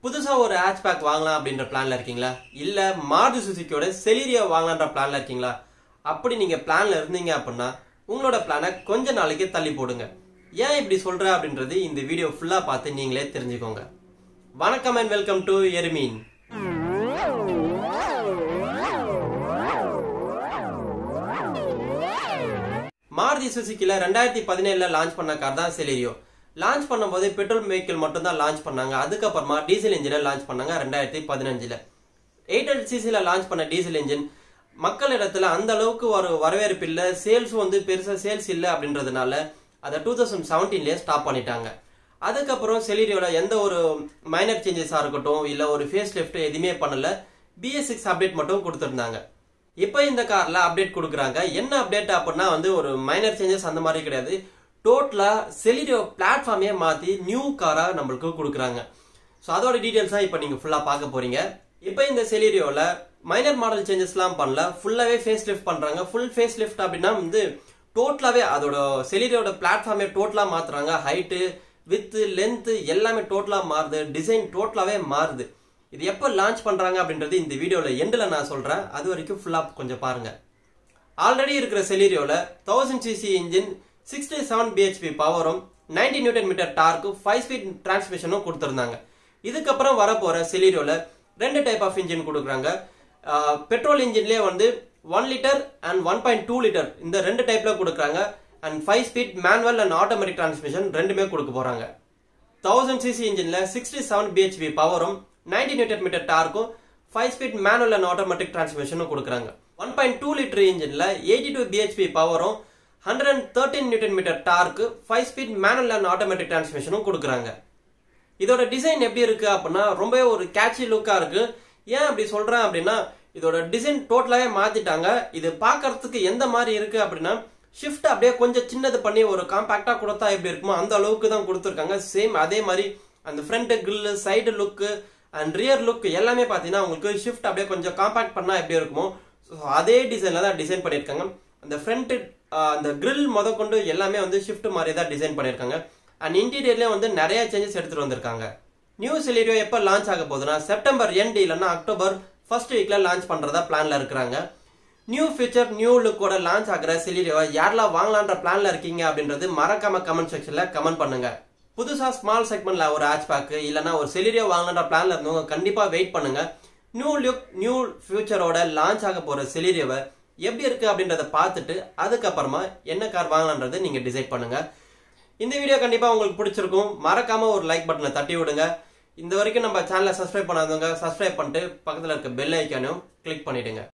புதுசா ஒரு ஹேட்ச்பேக் வாங்கலாம் அப்படின்ற பிளான்ல இருக்கீங்களா இல்ல மாருதி சுசுக்கியோட செலீரியோ வாங்கலான்ற பிளான்ல இருக்கீங்களா அப்படி நீங்க பிளான்ல இருந்தீங்க அப்படின்னா உங்களோட பிளானை கொஞ்ச நாளைக்கு தள்ளி போடுங்க ஏன் இப்படி சொல்ற அப்படின்றது இந்த வீடியோ ஃபுல்லா பார்த்து நீங்களே தெரிஞ்சுக்கோங்க வணக்கம் அண்ட் வெல்கம் டு எருமீன் மாருதி சுசுக்கில ரெண்டாயிரத்தி பதினேழுல லான்ச் பண்ண கார் தான் செலீரியோ லான்ச் பண்ணும்போது பெட்ரோல் வெஹிக்கிள் மட்டும் தான் லான்ச் பண்ணாங்க அதுக்கப்புறமா டீசல் இன்ஜினை லான்ச் பண்ணாங்க ரெண்டாயிரத்தி பதினஞ்சுல எயிட் ஹண்ட்ரட் சிசில லான்ச் பண்ண டீசல் இன்ஜின் மக்களிடத்துல அந்த அளவுக்கு ஒரு வரவேற்பு இல்ல சேல்ஸும் வந்து பெருசா சேல்ஸ் இல்ல அப்படின்றதுனால அதை டூ தௌசண்ட் செவன்டீன்லயே ஸ்டாப் பண்ணிட்டாங்க அதுக்கப்புறம் செலீரியோல எந்த ஒரு மைனர் சேஞ்சஸா இருக்கட்டும் இல்ல ஒரு ஃபேஸ் லிஃப்ட் எதுவுமே பண்ணல பிஎஸ் சிக்ஸ் அப்டேட் மட்டும் கொடுத்துருந்தாங்க இப்போ இந்த கார்ல அப்டேட் கொடுக்குறாங்க என்ன அப்டேட் அப்படின்னா வந்து ஒரு மைனர் சேஞ்சஸ் அந்த மாதிரி கிடையாது டோட்டலா செலிரியோ பிளாட்ஃபார்மே மாத்தி நியூ காரா நம்மளுக்கு கொடுக்குறாங்க ஸோ அதோட டீடைல்ஸ் தான் இப்போ நீங்க ஃபுல்லா பார்க்க போறீங்க இப்போ இந்த செலிரியோல மைனர் மாடல் சேஞ்சஸ்லாம் பண்ணல ஃபுல்லாவே ஃபேஸ் லிஃப்ட் பண்றாங்க ஃபுல் ஃபேஸ் லிஃப்ட் அப்படின்னா வந்து டோட்டலாவே அதோட செலிரியோட பிளாட்ஃபார்மே டோட்டலா மாத்துறாங்க ஹைட்டு வித்து லென்த் எல்லாமே டோட்டலா மாறுது டிசைன் டோட்டலாவே மாறுது இது எப்போ லான்ச் பண்றாங்க அப்படின்றது இந்த வீடியோல எண்டில் நான் சொல்றேன் அது வரைக்கும் ஃபுல்லா கொஞ்சம் பாருங்க ஆல்ரெடி இருக்கிற செலீரியோல thousand CC engine sixty seven BHP பவரும் நைன்டி நியூட்டன் மீட்டர் டார்க்கும் ஃபைவ் ஸ்பீட் டிரான்ஸ்மிஷனும் கொடுத்துருந்தாங்க இதுக்கப்புறம் வரப்போற செலீரியோல ரெண்டு டைப் ஆஃப் இன்ஜின் கொடுக்குறாங்க பெட்ரோல் இன்ஜின்லேயே வந்து one litre and one point two litre இந்த ரெண்டு டைப்ல கொடுக்குறாங்க and five speed manual and automatic transmission ரெண்டுமே கொடுக்க போறாங்க தௌசண்ட் சிசி இன்ஜின்ல சிக்ஸ்டி செவன் பிஹெச்பி பவரும் நைன்டி நியூட்டன் மீட்டர் டார்க்கும் five speed manual and automatic டிரான்ஸ்மிஷனும் கொடுக்குறாங்க ஒன் பாயிண்ட் டூ லிட்டர் இன்ஜின்ல எயிட்டி டூ பிஹெச்பி பவரும் hundred and thirteen newton metre torque five speed manual and automatic டிரான்ஸ்மிஷனும் கொடுக்குறாங்க இதோட டிசைன் எப்படி இருக்கு அப்படின்னா ரொம்பவே ஒரு கேட்சி லுக்கா இருக்கு ஏன் அப்படி சொல்றேன் அப்படின்னா இதோட டிசைன் டோட்டலாவே மாத்திட்டாங்க இது பார்க்கறதுக்கு எந்த மாதிரி இருக்கு அப்படின்னா ஷிஃப்ட் அப்படியே கொஞ்சம் சின்னது பண்ணி ஒரு காம்பாக்டா கொடுத்தா எப்படி இருக்குமோ அந்த அளவுக்கு தான் கொடுத்துருக்காங்க சேம் அதே மாதிரி அந்த front grill side look and rear look எல்லாமே பார்த்தீங்கன்னா உங்களுக்கு ஷிஃப்ட் அப்படியே கொஞ்சம் காம்பாக்ட் பண்ணா எப்படி இருக்குமோ ஸோ அதே டிசைன்ல தான் டிசைன் பண்ணியிருக்காங்க அந்த ஃப்ரண்ட் அந்த கிரில் முத கொண்டு எல்லாமே வந்து ஷிஃப்ட் மாதிரி தான் டிசைன் பண்ணியிருக்காங்க அண்ட் இன்டீரியர்லயும் வந்து நிறைய சேஞ்சஸ் எடுத்துட்டு வந்திருக்காங்க நியூ செலீரியோ எப்போ லான்ச் ஆக போகுதுன்னா செப்டம்பர் எண்ட் இல்லைன்னா அக்டோபர் ஃபர்ஸ்ட் வீக்ல லான்ச் பண்றதா பிளான்ல இருக்கிறாங்க நியூ ஃபீச்சர் நியூ லுக்கோட லான்ச் ஆகிற செலீரியோவை யாரெல்லாம் வாங்கலான்ற பிளான்ல இருக்கீங்க அப்படின்றது மறக்காம கமெண்ட் செக்ஷன்ல கமெண்ட் பண்ணுங்க புதுசா ஸ்மால் செக்மெண்ட்ல ஒரு ஹேட்ச் பேக் இல்லைன்னா ஒரு செலீரியோ வாங்கலான்ற பிளான்ல இருந்தவங்க கண்டிப்பா வெயிட் பண்ணுங்க நியூ லுக் நியூ ஃபியூச்சரோட லான்ச் ஆக போற செலீரியோவை எப்படி இருக்கு அப்படின்றத பார்த்துட்டு அதுக்கப்புறமா என்ன கார் வாங்கலான்றது நீங்க டிசைட் பண்ணுங்க இந்த வீடியோ கண்டிப்பா உங்களுக்கு பிடிச்சிருக்கும் மறக்காம ஒரு லைக் பட்டனை தட்டி விடுங்க இந்த வரைக்கும் நம்ம சேனலை சப்ஸ்கிரைப் பண்ணாதவங்க சப்ஸ்கிரைப் பண்ணிட்டு பக்கத்தில் இருக்க பெல் ஐக்கானையும் கிளிக் பண்ணிடுங்க